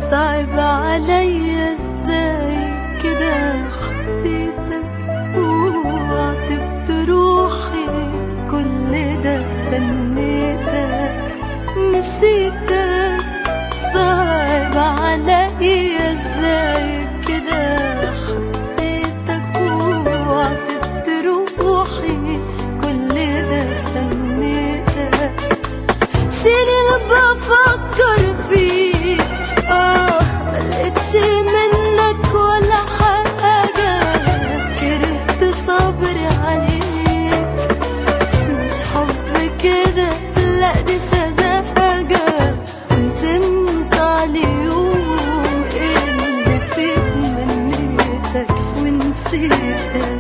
صعب عليا ازاي كده حبيتك وعاتبت روحي كل ده استنيتك نسيتك صعب عليا ازاي كده حبيتك وعاتبت روحي كل ده استنيتك سنين بفكر فيك اه ملقتش منك ولا حاجة كرهت صبري عليك مش حب كده لا دي سذاجة ندمت على اليوم اللي فيه منيتك ونسيتك